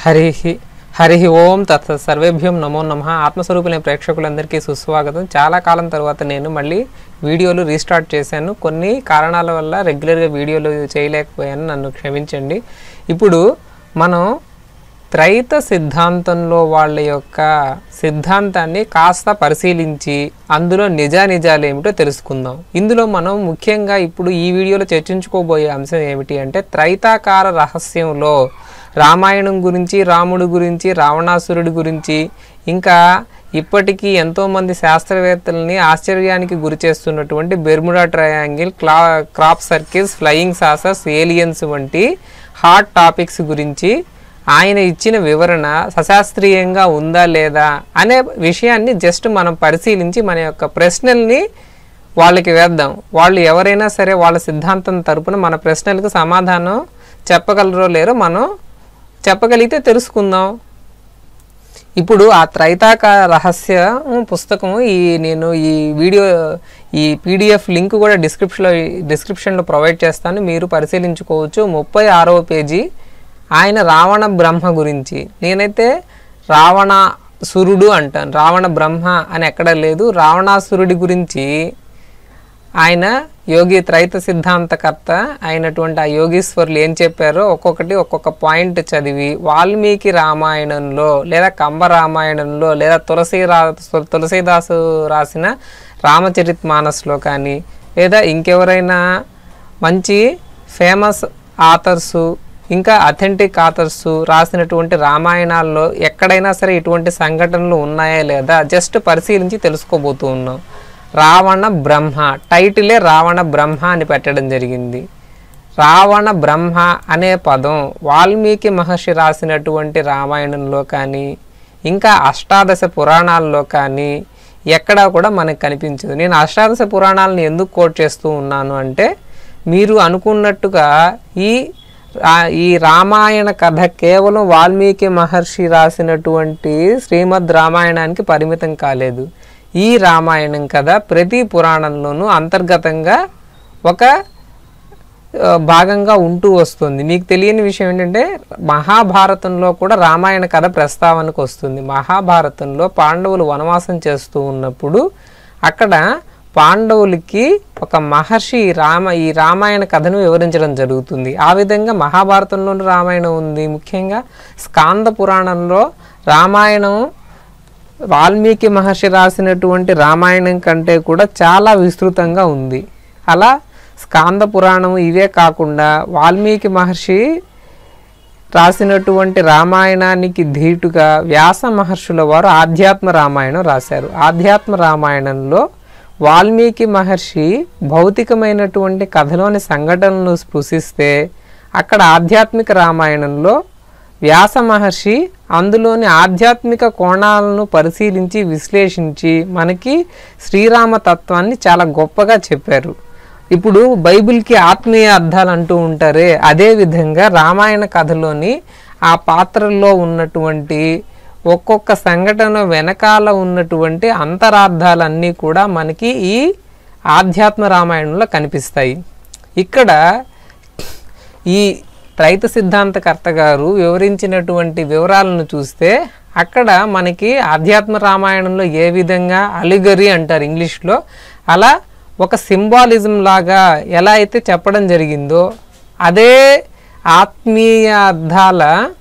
హరి హరి ఓం తత్ సర్వేభ్యం నమో నమ ఆత్మస్వరూపులైన ప్రేక్షకులందరికీ సుస్వాగతం చాలా కాలం తర్వాత నేను మళ్ళీ వీడియోలు రీస్టార్ట్ చేశాను కొన్ని కారణాల వల్ల రెగ్యులర్గా వీడియోలు చేయలేకపోయాను నన్ను క్షమించండి ఇప్పుడు మనం త్రైత సిద్ధాంతంలో వాళ్ళ యొక్క సిద్ధాంతాన్ని కాస్త పరిశీలించి అందులో నిజానిజాలు ఏమిటో తెలుసుకుందాం ఇందులో మనం ముఖ్యంగా ఇప్పుడు ఈ వీడియోలో చర్చించుకోబోయే అంశం ఏమిటి అంటే త్రైతాకార రహస్యంలో రామాయణం గురించి రాముడి గురించి రావణాసురుడి గురించి ఇంకా ఇప్పటికీ ఎంతోమంది శాస్త్రవేత్తల్ని ఆశ్చర్యానికి గురి చేస్తున్నటువంటి బెర్ముడా ట్రయాంగిల్ క్లా crop circles flying saucers aliens వంటి హాట్ టాపిక్స్ గురించి ఆయన ఇచ్చిన వివరణ సశాస్త్రీయంగా ఉందా లేదా అనే విషయాన్ని జస్ట్ మనం పరిశీలించి మన యొక్క ప్రశ్నల్ని వాళ్ళకి వేద్దాం వాళ్ళు ఎవరైనా సరే వాళ్ళ సిద్ధాంతం తరపున మన ప్రశ్నలకు సమాధానం చెప్పగలరో లేరో మనం చెప్పగలిగితే తెలుసుకుందాం ఇప్పుడు ఆ త్రైతాక రహస్య పుస్తకం ఈ నేను ఈ వీడియో ఈ పీడిఎఫ్ లింక్ కూడా డిస్క్రిప్షన్లో డిస్క్రిప్షన్లో ప్రొవైడ్ చేస్తాను మీరు పరిశీలించుకోవచ్చు ముప్పై ఆరవ పేజీ ఆయన రావణ బ్రహ్మ గురించి నేనైతే రావణాసురుడు అంటాను రావణ బ్రహ్మ అని ఎక్కడ లేదు రావణాసురుడి గురించి ఆయన యోగి త్రైత సిద్ధాంతకర్త అయినటువంటి ఆ యోగీశ్వరులు ఏం చెప్పారో ఒక్కొక్కటి ఒక్కొక్క పాయింట్ చదివి వాల్మీకి రామాయణంలో లేదా కంబ రామాయణంలో లేదా తులసి రా తులసీదాసు రాసిన రామచరిత్ మానస్లో కానీ లేదా ఇంకెవరైనా మంచి ఫేమస్ ఆథర్సు ఇంకా అథెంటిక్ ఆథర్సు రాసినటువంటి రామాయణాల్లో ఎక్కడైనా సరే ఇటువంటి సంఘటనలు ఉన్నాయా లేదా జస్ట్ పరిశీలించి తెలుసుకోబోతూ ఉన్నాం రావణ బ్రహ్మ టైటిలే రావణ బ్రహ్మ అని పెట్టడం జరిగింది రావణ బ్రహ్మ అనే పదం వాల్మీకి మహర్షి రాసినటువంటి రామాయణంలో కానీ ఇంకా అష్టాదశ పురాణాల్లో కానీ ఎక్కడా కూడా మనకు కనిపించదు నేను అష్టాదశ పురాణాలను ఎందుకు కోట్ చేస్తూ ఉన్నాను అంటే మీరు అనుకున్నట్టుగా ఈ రా- ఈ రామాయణ కథ కేవలం వాల్మీకి మహర్షి రాసినటువంటి శ్రీమద్ రామాయణానికి పరిమితం కాలేదు ఈ రామాయణం కథ ప్రతి పురాణంలోనూ అంతర్గతంగా ఒక ఆ, భాగంగా ఉంటూ వస్తుంది మీకు తెలియని విషయం ఏంటంటే మహాభారతంలో కూడా రామాయణ కథ ప్రస్తావనకు వస్తుంది మహాభారతంలో పాండవులు వనవాసం చేస్తూ ఉన్నప్పుడు అక్కడ పాండవులకి ఒక మహర్షి ఈ రామ ఈ రామాయణ కథను వివరించడం జరుగుతుంది ఆ విధంగా మహాభారతంలోనూ రామాయణం ఉంది ముఖ్యంగా స్కాంద పురాణంలో రామాయణం వాల్మీకి మహర్షి రాసినటువంటి రామాయణం కంటే కూడా చాలా విస్తృతంగా ఉంది అలా స్కాంద పురాణం ఇవే కాకుండా వాల్మీకి మహర్షి రాసినటువంటి రామాయణానికి ధీటుగా వ్యాస మహర్షుల వారు ఆధ్యాత్మ రామాయణం రాశారు ఆధ్యాత్మ రామాయణంలో వాల్మీకి మహర్షి భౌతికమైనటువంటి కథలోని సంఘటనలను స్పృశిస్తే అక్కడ ఆధ్యాత్మిక రామాయణంలో వ్యాస మహర్షి అందులోని ఆధ్యాత్మిక కోణాలను పరిశీలించి విశ్లేషించి మనకి శ్రీరామ తత్వాన్ని చాలా గొప్పగా చెప్పారు ఇప్పుడు బైబిల్కి ఆత్మీయ అర్థాలు అంటూ ఉంటారే అదే విధంగా రామాయణ కథలోని ఆ పాత్రల్లో ఉన్నటువంటి ఒక్కొక్క సంఘటన వెనకాల ఉన్నటువంటి అంతరార్థాలన్నీ కూడా మనకి ఈ ఆధ్యాత్మ రామాయణంలో కనిపిస్తాయి ఇక్కడ ఈ రైతు సిద్ధాంతకర్త గారు వివరించినటువంటి వివరాలను చూస్తే అక్కడ మనకి ఆధ్యాత్మ రామాయణంలో ఏ విధంగా అలిగరి అంటారు ఇంగ్లీష్లో అలా ఒక సింబాలిజం లాగా ఎలా అయితే చెప్పడం జరిగిందో అదే ఆత్మీయ అర్థాల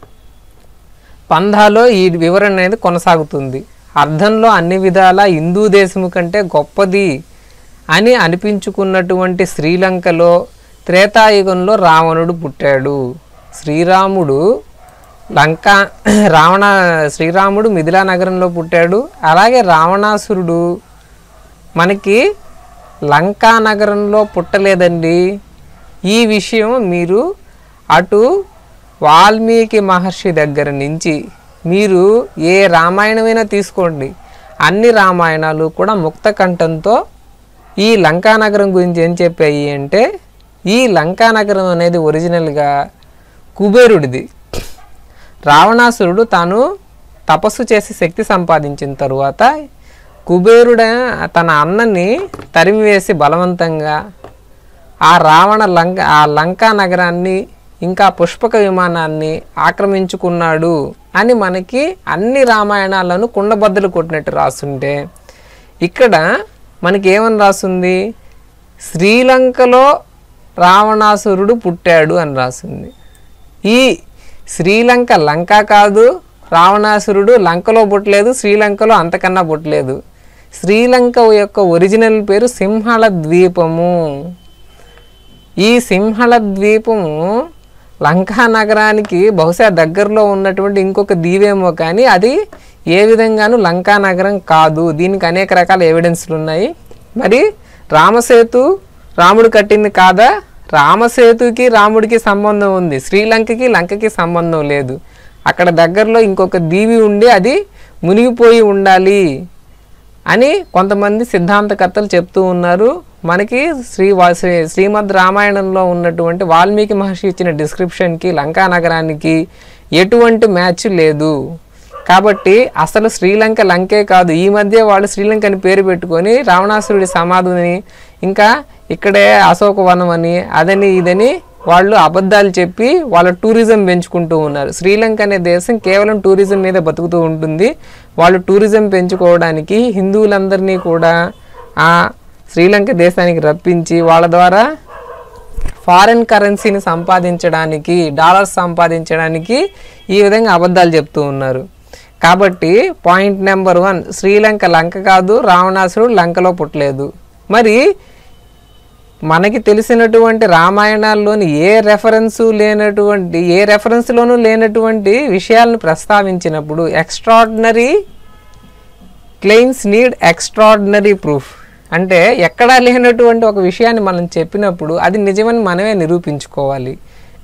పంధాలో ఈ వివరణ అనేది కొనసాగుతుంది అర్థంలో అన్ని విధాల హిందూ దేశము కంటే గొప్పది అని అనిపించుకున్నటువంటి శ్రీలంకలో త్రేతాయుగంలో రావణుడు పుట్టాడు శ్రీరాముడు లంక రావణ శ్రీరాముడు మిథిలా నగరంలో పుట్టాడు అలాగే రావణాసురుడు మనకి లంకా నగరంలో పుట్టలేదండి ఈ విషయం మీరు అటు వాల్మీకి మహర్షి దగ్గర నుంచి మీరు ఏ రామాయణమైనా తీసుకోండి అన్ని రామాయణాలు కూడా ముక్త కంఠంతో ఈ లంకా నగరం గురించి ఏం చెప్పాయి అంటే ఈ లంకా నగరం అనేది ఒరిజినల్గా కుబేరుడిది రావణాసురుడు తాను తపస్సు చేసి శక్తి సంపాదించిన తరువాత కుబేరుడ తన అన్నని తరిమివేసి బలవంతంగా ఆ రావణ లంక ఆ లంకా నగరాన్ని ఇంకా పుష్పక విమానాన్ని ఆక్రమించుకున్నాడు అని మనకి అన్ని రామాయణాలను కుండబద్దలు కొట్టినట్టు రాసుంటే ఇక్కడ మనకి ఏమని రాస్తుంది శ్రీలంకలో రావణాసురుడు పుట్టాడు అని రాసింది ఈ శ్రీలంక లంక కాదు రావణాసురుడు లంకలో పుట్టలేదు శ్రీలంకలో అంతకన్నా పుట్టలేదు శ్రీలంక యొక్క ఒరిజినల్ పేరు సింహళ ద్వీపము ఈ సింహళ ద్వీపము లంకా నగరానికి బహుశా దగ్గరలో ఉన్నటువంటి ఇంకొక దీవేమో కానీ అది ఏ విధంగానూ లంకా నగరం కాదు దీనికి అనేక రకాల ఎవిడెన్స్లు ఉన్నాయి మరి రామసేతు రాముడు కట్టింది కాదా రామసేతుకి రాముడికి సంబంధం ఉంది శ్రీలంకకి లంకకి సంబంధం లేదు అక్కడ దగ్గరలో ఇంకొక దీవి ఉండి అది మునిగిపోయి ఉండాలి అని కొంతమంది సిద్ధాంతకర్తలు చెప్తూ ఉన్నారు మనకి శ్రీ వా- శ్రీ శ్రీమద్ రామాయణంలో ఉన్నటువంటి వాల్మీకి మహర్షి ఇచ్చిన డిస్క్రిప్షన్కి లంకా నగరానికి ఎటువంటి మ్యాచ్ లేదు కాబట్టి అసలు శ్రీలంక లంకే కాదు ఈ మధ్య వాళ్ళు శ్రీలంక అని పేరు పెట్టుకొని రావణాసురుడి సమాధిని ఇంకా ఇక్కడే అశోకవనం అని అదని ఇదని వాళ్ళు అబద్ధాలు చెప్పి వాళ్ళ టూరిజం పెంచుకుంటూ ఉన్నారు శ్రీలంక అనే దేశం కేవలం టూరిజం మీద బతుకుతూ ఉంటుంది వాళ్ళు టూరిజం పెంచుకోవడానికి హిందువులందరినీ కూడా ఆ శ్రీలంక దేశానికి రప్పించి వాళ్ళ ద్వారా ఫారెన్ కరెన్సీని సంపాదించడానికి డాలర్స్ సంపాదించడానికి ఈ విధంగా అబద్ధాలు చెప్తూ ఉన్నారు కాబట్టి point number one Sri Lanka Lanka కాదు రావణాసురుడు లంకలో పుట్టలేదు మరి మనకి తెలిసినటువంటి రామాయణాల్లోని ఏ రెఫరెన్సు లేనటువంటి ఏ రెఫరెన్స్లోనూ లేనటువంటి విషయాలను ప్రస్తావించినప్పుడు extraordinary claims need extraordinary proof అంటే ఎక్కడా లేనటువంటి ఒక విషయాన్ని మనం చెప్పినప్పుడు అది నిజమని మనమే నిరూపించుకోవాలి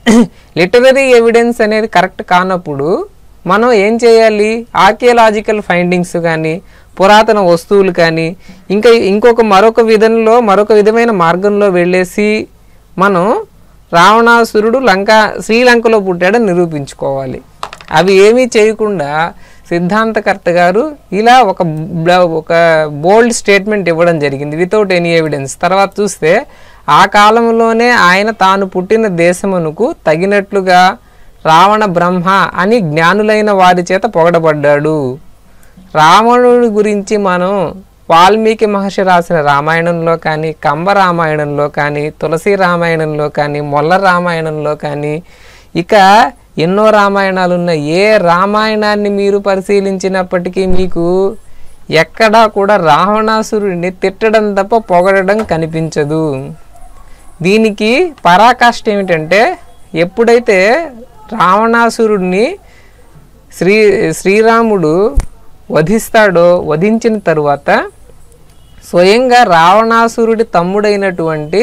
లిటరరీ ఎవిడెన్స్ అనేది కరెక్ట్ కానప్పుడు మనం ఏం చేయాలి ఆర్కియలాజికల్ ఫైండింగ్స్ కానీ పురాతన వస్తువులు కానీ ఇంకా ఇంకొక మరొక విధంలో మరొక విధమైన మార్గంలో వెళ్ళేసి మనం రావణాసురుడు లంక శ్రీలంకలో పుట్టాడని నిరూపించుకోవాలి అవి ఏమీ చేయకుండా సిద్ధాంతకర్త గారు ఇలా ఒక బ్ల- ఒక బోల్డ్ స్టేట్మెంట్ ఇవ్వడం జరిగింది వితౌట్ ఎనీ ఎవిడెన్స్ తర్వాత చూస్తే ఆ కాలంలోనే ఆయన తాను పుట్టిన దేశమునకు తగినట్లుగా రావణ బ్రహ్మ అని జ్ఞానులైన వారి చేత పొగడబడ్డాడు రావణుడి గురించి మనం వాల్మీకి మహర్షి రాసిన రామాయణంలో కానీ కంబ రామాయణంలో కానీ తులసి రామాయణంలో కానీ మొల్ల రామాయణంలో కానీ ఇక ఎన్నో రామాయణాలు ఉన్నాయి ఏ రామాయణాన్ని మీరు పరిశీలించినప్పటికీ మీకు ఎక్కడా కూడా రావణాసురుడిని తిట్టడం తప్ప పొగడడం కనిపించదు దీనికి పరాకాష్ట ఏమిటంటే ఎప్పుడైతే రావణాసురుడిని శ్రీ శ్రీరాముడు వధిస్తాడో వధించిన తరువాత స్వయంగా రావణాసురుడి తమ్ముడైనటువంటి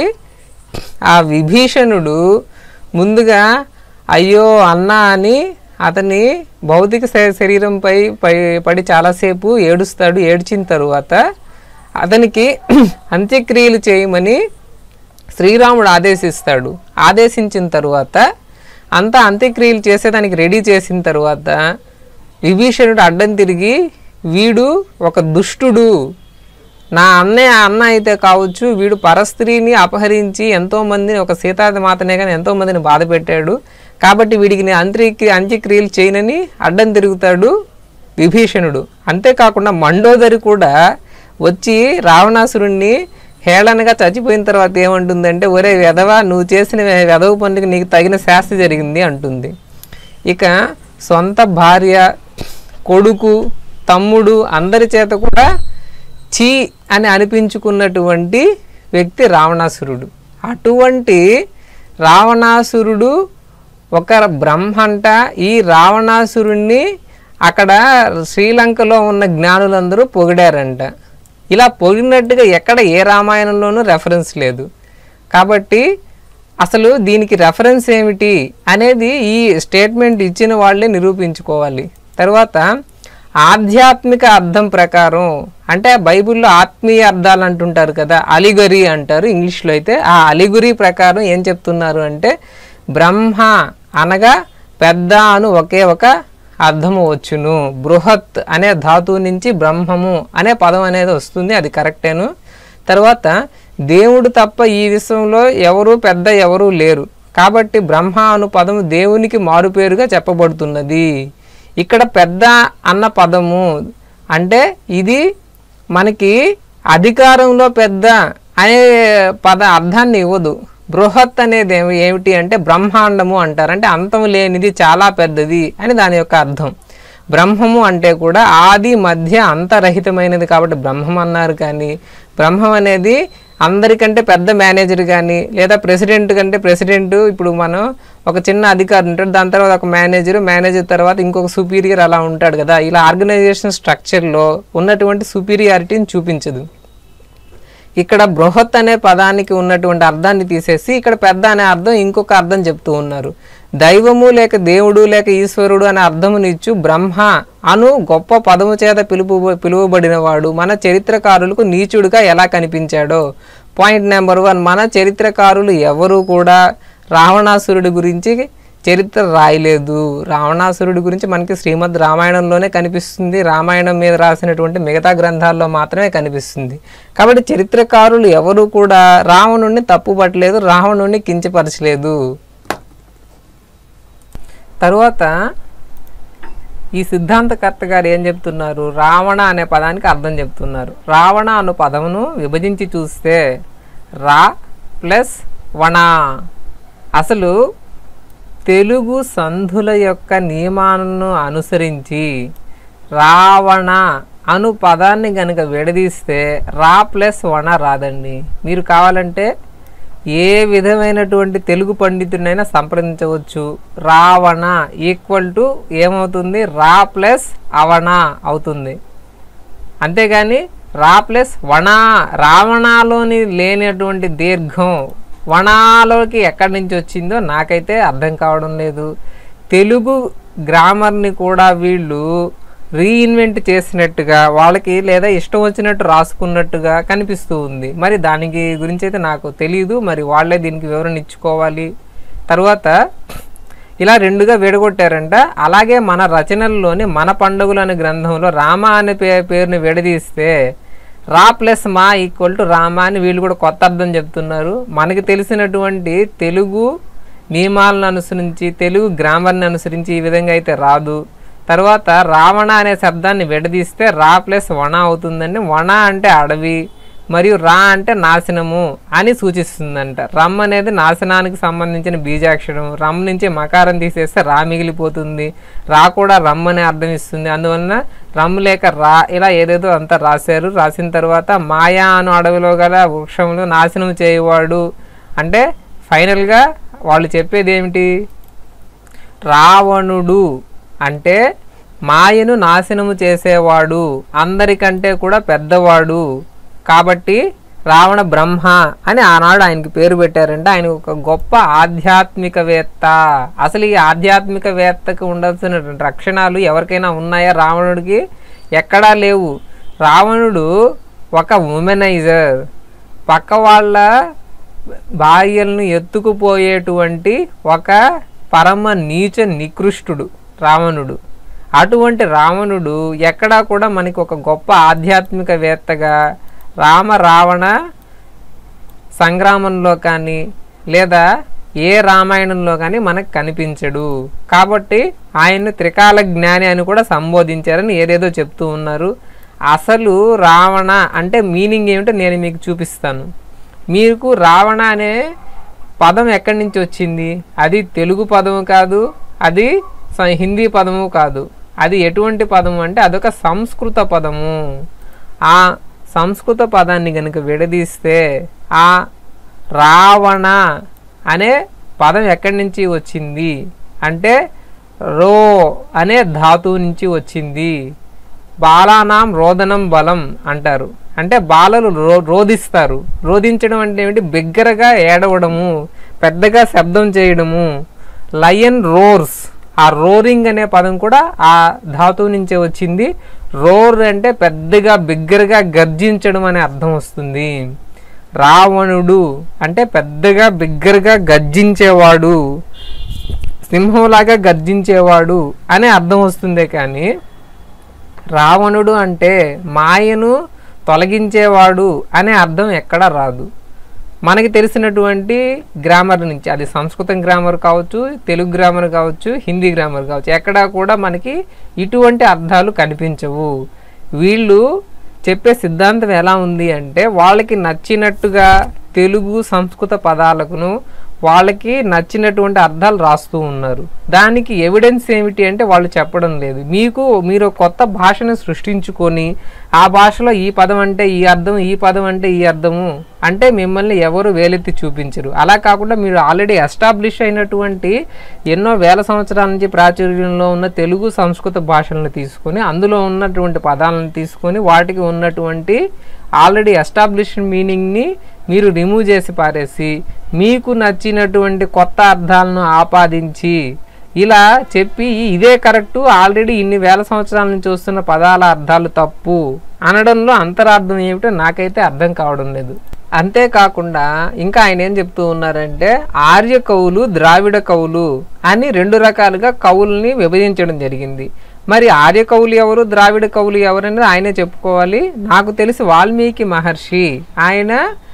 ఆ విభీషణుడు ముందుగా అయ్యో అన్న అని అతని భౌతిక శ- శరీరంపై పై పడి చాలాసేపు ఏడుస్తాడు ఏడ్చిన తరువాత అతనికి అంత్యక్రియలు చేయమని శ్రీరాముడు ఆదేశిస్తాడు ఆదేశించిన తరువాత అంతా అంత్యక్రియలు చేసేదానికి రెడీ చేసిన తరువాత విభీషణుడు అడ్డం తిరిగి వీడు ఒక దుష్టుడు నా అన్నయ్య అన్న అయితే కావచ్చు వీడు పరస్త్రీని అపహరించి ఎంతో మందిని ఒక సీతాది మాతనే కానీ ఎంతో మందిని బాధ పెట్టాడు కాబట్టి వీడికి నేను అంత్యక్రియ అంత్యక్రియలు చేయనని అడ్డం తిరుగుతాడు విభీషణుడు అంతేకాకుండా మండోదరి కూడా వచ్చి రావణాసురుణ్ణి హేళనగా చచ్చిపోయిన తర్వాత ఏమంటుందంటే ఒరే వెధవ నువ్వు చేసిన వెధవ పనికి నీకు తగిన శాస్తి జరిగింది అంటుంది ఇక సొంత భార్య కొడుకు తమ్ముడు అందరి చేత కూడా చీ అని అనిపించుకున్నటువంటి వ్యక్తి రావణాసురుడు అటువంటి రావణాసురుడు ఒక బ్రహ్మంట ఈ రావణాసురుణ్ణి అక్కడ శ్రీలంకలో ఉన్న జ్ఞానులందరూ పొగిడారంట ఇలా పొగిడినట్టుగా ఎక్కడ ఏ రామాయణంలోనూ రెఫరెన్స్ లేదు కాబట్టి అసలు దీనికి రెఫరెన్స్ ఏమిటి అనేది ఈ స్టేట్మెంట్ ఇచ్చిన వాళ్ళే నిరూపించుకోవాలి తర్వాత ఆధ్యాత్మిక అర్థం ప్రకారం అంటే బైబిల్లో ఆత్మీయ అర్థాలు అంటుంటారు కదా అలిగరి అంటారు ఇంగ్లీష్లో అయితే ఆ అలిగురి ప్రకారం ఏం చెప్తున్నారు అంటే బ్రహ్మ అనగా పెద్ద అను ఒకే ఒక అర్థము వచ్చును బృహత్ అనే ధాతువు నుంచి బ్రహ్మము అనే పదం అనేది వస్తుంది అది కరెక్టేను తర్వాత దేవుడు తప్ప ఈ విశ్వంలో ఎవరు పెద్ద ఎవరు లేరు కాబట్టి బ్రహ్మ అను పదము దేవునికి మారుపేరుగా చెప్పబడుతున్నది ఇక్కడ పెద్ద అన్న పదము అంటే ఇది మనకి అధికారంలో పెద్ద అనే పద అర్థాన్ని ఇవ్వదు బృహత్ అనేది ఏమి ఏమిటి అంటే బ్రహ్మాండము అంటారు అంటే అంతం లేనిది చాలా పెద్దది అని దాని యొక్క అర్థం బ్రహ్మము అంటే కూడా ఆది మధ్య అంతరహితమైనది కాబట్టి బ్రహ్మం అన్నారు కానీ బ్రహ్మం అనేది అందరికంటే పెద్ద మేనేజర్ కానీ లేదా ప్రెసిడెంట్ కంటే ప్రెసిడెంట్ ఇప్పుడు మనం ఒక చిన్న అధికారి ఉంటాడు దాని తర్వాత ఒక మేనేజర్ మేనేజర్ తర్వాత ఇంకొక సుపీరియర్ అలా ఉంటాడు కదా ఇలా ఆర్గనైజేషన్ స్ట్రక్చర్లో ఉన్నటువంటి సుపీరియారిటీని చూపించదు ఇక్కడ బృహత్ అనే పదానికి ఉన్నటువంటి అర్థాన్ని తీసేసి ఇక్కడ పెద్ద అనే అర్థం ఇంకొక అర్థం చెప్తూ ఉన్నారు దైవము లేక దేవుడు లేక ఈశ్వరుడు అనే అర్థమునిచ్చు బ్రహ్మ అను గొప్ప పదము చేత పిలుపు పిలువబడినవాడు మన చరిత్రకారులకు నీచుడుగా ఎలా కనిపించాడో పాయింట్ నెంబర్ వన్ మన చరిత్రకారులు ఎవరు కూడా రావణాసురుడి గురించి చరిత్ర రాయలేదు రావణాసురుడి గురించి మనకి శ్రీమద్ రామాయణంలోనే కనిపిస్తుంది రామాయణం మీద రాసినటువంటి మిగతా గ్రంథాల్లో మాత్రమే కనిపిస్తుంది కాబట్టి చరిత్రకారులు ఎవరు కూడా రావణుణ్ణి తప్పుపట్టలేదు రావణుణ్ణి కించపరచలేదు తరువాత ఈ సిద్ధాంతకర్త గారు ఏం చెప్తున్నారు రావణ అనే పదానికి అర్థం చెప్తున్నారు రావణ అను పదమును విభజించి చూస్తే రా ప్లస్ వణ అసలు తెలుగు సంధుల యొక్క నియమాలను అనుసరించి రావణ అను పదాన్ని గనుక విడదీస్తే రా ప్లస్ వణ రాదండి మీరు కావాలంటే ఏ విధమైనటువంటి తెలుగు పండితుడినైనా సంప్రదించవచ్చు రావణ ఈక్వల్ టు ఏమవుతుంది రా ప్లస్ అవణ అవుతుంది అంతేగాని రా ప్లస్ వణ రావణలోని లేనటువంటి దీర్ఘం వనాలోకి ఎక్కడి నుంచి వచ్చిందో నాకైతే అర్థం కావడం లేదు తెలుగు గ్రామర్ని కూడా వీళ్ళు రీఇన్వెంట్ చేసినట్టుగా వాళ్ళకి లేదా ఇష్టం వచ్చినట్టు రాసుకున్నట్టుగా కనిపిస్తూ ఉంది మరి దానికి గురించి అయితే నాకు తెలియదు మరి వాళ్ళే దీనికి వివరణ ఇచ్చుకోవాలి తర్వాత ఇలా రెండుగా విడగొట్టారంట అలాగే మన రచనల్లోని మన పండుగలు అనే గ్రంథంలో రామ అనే పే పేరుని విడదీస్తే రా ప్లస్ మా ఈక్వల్ టు రామ అని వీళ్ళు కూడా కొత్త అర్థం చెప్తున్నారు మనకి తెలిసినటువంటి తెలుగు నియమాలను అనుసరించి తెలుగు గ్రామర్ని అనుసరించి ఈ విధంగా అయితే రాదు తర్వాత రావణ అనే శబ్దాన్ని విడదీస్తే రా ప్లస్ వణ అవుతుందండి వణ అంటే అడవి మరియు రా అంటే నాశనము అని సూచిస్తుందంట రమ్ అనేది నాశనానికి సంబంధించిన బీజాక్షరం రమ్ నుంచి మకారం తీసేస్తే రా మిగిలిపోతుంది రా కూడా రమ్ అనే అర్థం ఇస్తుంది అందువలన రమ్ లేక రా ఇలా ఏదేదో అంతా రాశారు రాసిన తర్వాత మాయా అను అడవిలో గల వృక్షములు నాశనం చేయవాడు అంటే ఫైనల్గా వాళ్ళు చెప్పేది ఏమిటి రావణుడు అంటే మాయను నాశనము చేసేవాడు అందరికంటే కూడా పెద్దవాడు కాబట్టి రావణ బ్రహ్మ అని ఆనాడు ఆయనకి పేరు పెట్టారంటే ఆయన ఒక గొప్ప ఆధ్యాత్మికవేత్త అసలు ఈ ఆధ్యాత్మికవేత్తకు ఉండాల్సిన లక్షణాలు ఎవరికైనా ఉన్నాయా రావణుడికి ఎక్కడా లేవు రావణుడు ఒక ఉమెనైజర్ పక్క వాళ్ళ భార్యలను ఎత్తుకుపోయేటువంటి ఒక పరమ నీచ నికృష్టుడు రావణుడు అటువంటి రావణుడు ఎక్కడా కూడా మనకి ఒక గొప్ప ఆధ్యాత్మికవేత్తగా రామ రావణ సంగ్రామంలో కానీ లేదా ఏ రామాయణంలో కానీ మనకు కనిపించడు కాబట్టి ఆయన్ని త్రికాల జ్ఞాని అని కూడా సంబోధించారని ఏదేదో చెప్తూ ఉన్నారు అసలు రావణ అంటే మీనింగ్ ఏమిటో నేను మీకు చూపిస్తాను మీకు రావణ అనే పదం ఎక్కడి నుంచి వచ్చింది అది తెలుగు పదము కాదు అది స- హిందీ పదము కాదు అది ఎటువంటి పదము అంటే అదొక సంస్కృత పదము ఆ సంస్కృత పదాన్ని కనుక విడదీస్తే ఆ రావణ అనే పదం ఎక్కడి నుంచి వచ్చింది అంటే రో అనే ధాతువు నుంచి వచ్చింది బాలానాం రోదనం బలం అంటారు అంటే బాలలు రో రోధిస్తారు రోధించడం అంటే ఏమిటి బిగ్గరగా ఏడవడము పెద్దగా శబ్దం చేయడము లయన్ రోర్స్ ఆ రోరింగ్ అనే పదం కూడా ఆ ధాతువు నుంచే వచ్చింది రోర్ అంటే పెద్దగా బిగ్గరగా గర్జించడం అనే అర్థం వస్తుంది రావణుడు అంటే పెద్దగా బిగ్గరగా గర్జించేవాడు సింహంలాగా గర్జించేవాడు అనే అర్థం వస్తుందే కానీ రావణుడు అంటే మాయను తొలగించేవాడు అనే అర్థం ఎక్కడ రాదు మనకి తెలిసినటువంటి గ్రామర్ నుంచి అది సంస్కృతం గ్రామర్ కావచ్చు తెలుగు గ్రామర్ కావచ్చు హిందీ గ్రామర్ కావచ్చు ఎక్కడా కూడా మనకి ఇటువంటి అర్థాలు కనిపించవు వీళ్ళు చెప్పే సిద్ధాంతం ఎలా ఉంది అంటే వాళ్ళకి నచ్చినట్టుగా తెలుగు సంస్కృత పదాలకును వాళ్ళకి నచ్చినటువంటి అర్థాలు రాస్తూ ఉన్నారు దానికి ఎవిడెన్స్ ఏమిటి అంటే వాళ్ళు చెప్పడం లేదు మీకు మీరు ఒక కొత్త భాషను సృష్టించుకొని ఆ భాషలో ఈ పదం అంటే ఈ అర్థం ఈ పదం అంటే ఈ అర్థము అంటే మిమ్మల్ని ఎవరు వేలెత్తి చూపించరు అలా కాకుండా మీరు ఆల్రెడీ ఎస్టాబ్లిష్ అయినటువంటి ఎన్నో వేల సంవత్సరాల నుంచి ప్రాచుర్యంలో ఉన్న తెలుగు సంస్కృత భాషలను తీసుకొని అందులో ఉన్నటువంటి పదాలను తీసుకొని వాటికి ఉన్నటువంటి ఆల్రెడీ ఎస్టాబ్లిష్డ్ మీనింగ్ని మీరు రిమూవ్ చేసి పారేసి మీకు నచ్చినటువంటి కొత్త అర్థాలను ఆపాదించి ఇలా చెప్పి ఇదే కరెక్టు ఆల్రెడీ ఇన్ని వేల సంవత్సరాల నుంచి వస్తున్న పదాల అర్థాలు తప్పు అనడంలో అంతరార్థం ఏమిటో నాకైతే అర్థం కావడం లేదు అంతేకాకుండా ఇంకా ఆయన ఏం చెప్తూ ఉన్నారంటే ఆర్య కవులు ద్రావిడ కవులు అని రెండు రకాలుగా కవుల్ని విభజించడం జరిగింది మరి ఆర్య కవులు ఎవరు ద్రావిడ కవులు ఎవరు అనేది ఆయనే చెప్పుకోవాలి నాకు తెలిసి వాల్మీకి మహర్షి ఆయన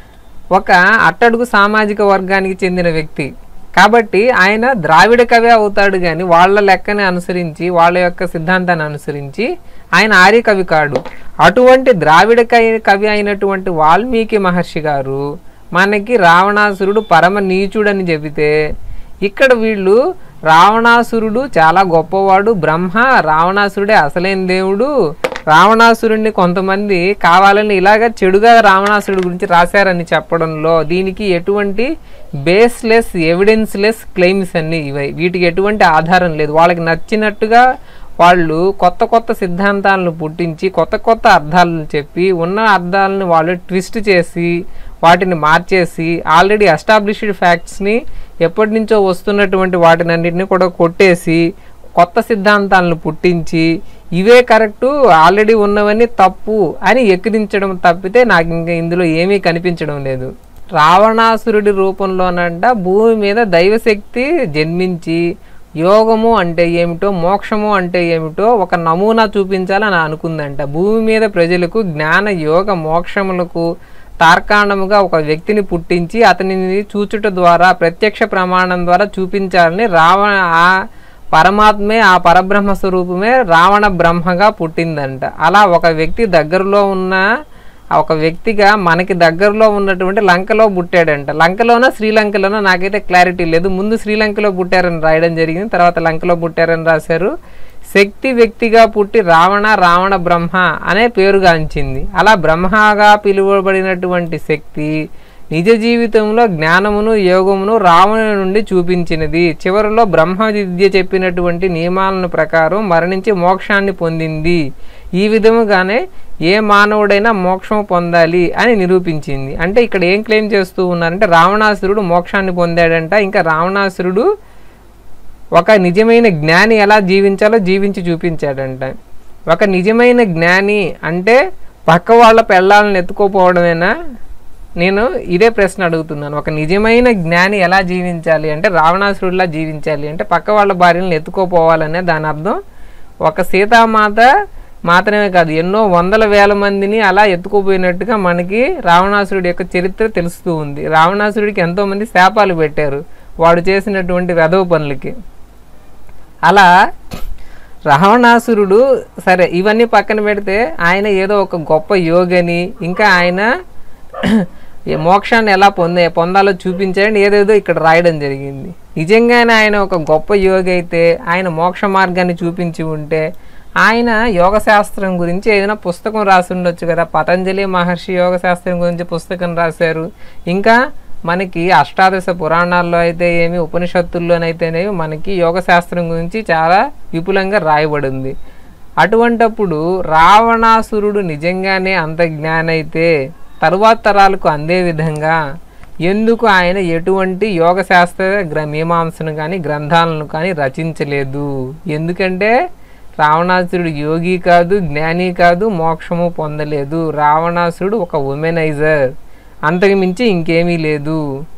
ఒక అట్టడుగు సామాజిక వర్గానికి చెందిన వ్యక్తి కాబట్టి ఆయన ద్రావిడ కవి అవుతాడు కానీ వాళ్ళ లెక్కని అనుసరించి వాళ్ళ యొక్క సిద్ధాంతాన్ని అనుసరించి ఆయన ఆర్య కవి కాడు అటువంటి ద్రావిడ కవి కవి అయినటువంటి వాల్మీకి మహర్షి గారు మనకి రావణాసురుడు పరమ నీచుడని చెబితే ఇక్కడ వీళ్ళు రావణాసురుడు చాలా గొప్పవాడు బ్రహ్మ రావణాసురుడే అసలైన దేవుడు రావణాసురుడిని కొంతమంది కావాలని ఇలాగ చెడుగా రావణాసురుడి గురించి రాశారని చెప్పడంలో దీనికి ఎటువంటి బేస్లెస్ ఎవిడెన్స్లెస్ క్లెయిమ్స్ అన్ని ఇవి వీటికి ఎటువంటి ఆధారం లేదు వాళ్ళకి నచ్చినట్టుగా వాళ్ళు కొత్త కొత్త సిద్ధాంతాలను పుట్టించి కొత్త కొత్త అర్థాలను చెప్పి ఉన్న అర్థాలను వాళ్ళు ట్విస్ట్ చేసి వాటిని మార్చేసి ఆల్రెడీ ఎస్టాబ్లిష్డ్ ఫ్యాక్ట్స్ని ఎప్పటి నుంచో వస్తున్నటువంటి వాటినన్నింటినీ కూడా కొట్టేసి కొత్త సిద్ధాంతాలను పుట్టించి ఇవే కరెక్టు ఆల్రెడీ ఉన్నవన్నీ తప్పు అని ఎక్కిరించడం తప్పితే నాకు ఇంకా ఇందులో ఏమీ కనిపించడం లేదు రావణాసురుడి రూపంలోనంట భూమి మీద దైవశక్తి జన్మించి యోగము అంటే ఏమిటో మోక్షము అంటే ఏమిటో ఒక నమూనా చూపించాలని అనుకుందంట భూమి మీద ప్రజలకు జ్ఞాన యోగ మోక్షములకు తార్కాణముగా ఒక వ్యక్తిని పుట్టించి అతనిని చూచుట ద్వారా ప్రత్యక్ష ప్రమాణం ద్వారా చూపించాలని రావణ ఆ పరమాత్మే ఆ పరబ్రహ్మ స్వరూపమే రావణ బ్రహ్మగా పుట్టిందంట అలా ఒక వ్యక్తి దగ్గరలో ఉన్న ఆ ఒక వ్యక్తిగా మనకి దగ్గరలో ఉన్నటువంటి లంకలో పుట్టాడంట లంకలోనో శ్రీలంకలోనో నాకైతే క్లారిటీ లేదు ముందు శ్రీలంకలో పుట్టారని రాయడం జరిగింది తర్వాత లంకలో పుట్టారని రాశారు శక్తి వ్యక్తిగా పుట్టి రావణ రావణ బ్రహ్మ అనే పేరుగాంచింది అలా బ్రహ్మగా పిలువబడినటువంటి శక్తి నిజ జీవితంలో జ్ఞానమును యోగమును రావణుని నుండి చూపించినది చివరిలో బ్రహ్మ విద్య చెప్పినటువంటి నియమాలను ప్రకారం మరణించి మోక్షాన్ని పొందింది ఈ విధముగానే ఏ మానవుడైనా మోక్షం పొందాలి అని నిరూపించింది అంటే ఇక్కడ ఏం క్లెయిమ్ చేస్తూ ఉన్నారంటే రావణాసురుడు మోక్షాన్ని పొందాడంట ఇంకా రావణాసురుడు ఒక నిజమైన జ్ఞాని ఎలా జీవించాలో జీవించి చూపించాడంట ఒక నిజమైన జ్ఞాని అంటే పక్క వాళ్ళ పెళ్ళాలను ఎత్తుకోపోవడమేనా నేను ఇదే ప్రశ్న అడుగుతున్నాను ఒక నిజమైన జ్ఞాని ఎలా జీవించాలి అంటే రావణాసురుడిలా జీవించాలి అంటే పక్క వాళ్ళ భార్యలను ఎత్తుకోపోవాలనే దాని అర్థం ఒక సీతామాత మాత్రమే కాదు ఎన్నో వందల వేల మందిని అలా ఎత్తుకుపోయినట్టుగా మనకి రావణాసురుడి యొక్క చరిత్ర తెలుస్తూ ఉంది రావణాసురుడికి ఎంతోమంది శాపాలు పెట్టారు వాడు చేసినటువంటి వెధవ పనులకి అలా రావణాసురుడు సరే ఇవన్నీ పక్కన పెడితే ఆయన ఏదో ఒక గొప్ప యోగని ఇంకా ఆయన ఈ మోక్షాన్ని ఎలా పొందే పొందాలో చూపించాడని ఏదేదో ఇక్కడ రాయడం జరిగింది నిజంగానే ఆయన ఒక గొప్ప యోగి అయితే ఆయన మోక్ష మార్గాన్ని చూపించి ఉంటే ఆయన యోగ శాస్త్రం గురించి ఏదైనా పుస్తకం రాసి ఉండొచ్చు కదా పతంజలి మహర్షి యోగ శాస్త్రం గురించి పుస్తకం రాశారు ఇంకా మనకి అష్టాదశ పురాణాల్లో అయితే ఏమి ఉపనిషత్తుల్లోనైతేనేమి మనకి యోగ శాస్త్రం గురించి చాలా విపులంగా రాయబడింది అటువంటప్పుడు రావణాసురుడు నిజంగానే అంత జ్ఞానైతే తరువాత తరాలకు అందే విధంగా ఎందుకు ఆయన ఎటువంటి యోగ శాస్త్ర గ్ర మీమాంసను కానీ గ్రంథాలను కానీ రచించలేదు ఎందుకంటే రావణాసురుడు యోగి కాదు జ్ఞాని కాదు మోక్షము పొందలేదు రావణాసురుడు ఒక ఉమెనైజర్ అంతకు మించి ఇంకేమీ లేదు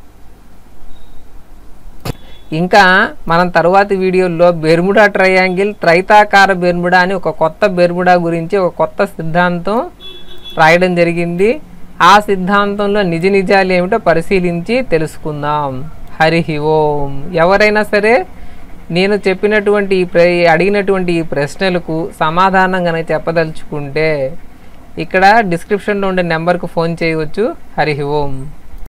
ఇంకా మనం తరువాతి వీడియోల్లో బెర్ముడా ట్రయాంగిల్ త్రైతాకార బెర్ముడా అని ఒక కొత్త బెర్ముడా గురించి ఒక కొత్త సిద్ధాంతం రాయడం జరిగింది ఆ సిద్ధాంతంలో నిజ నిజాలు ఏమిటో పరిశీలించి తెలుసుకుందాం హరి ఓం ఎవరైనా సరే నేను చెప్పినటువంటి ఈ ప్ర అడిగినటువంటి ఈ ప్రశ్నలకు సమాధానం కనుక చెప్పదలుచుకుంటే ఇక్కడ డిస్క్రిప్షన్లో ఉండే నెంబర్కు ఫోన్ చేయవచ్చు హరి ఓం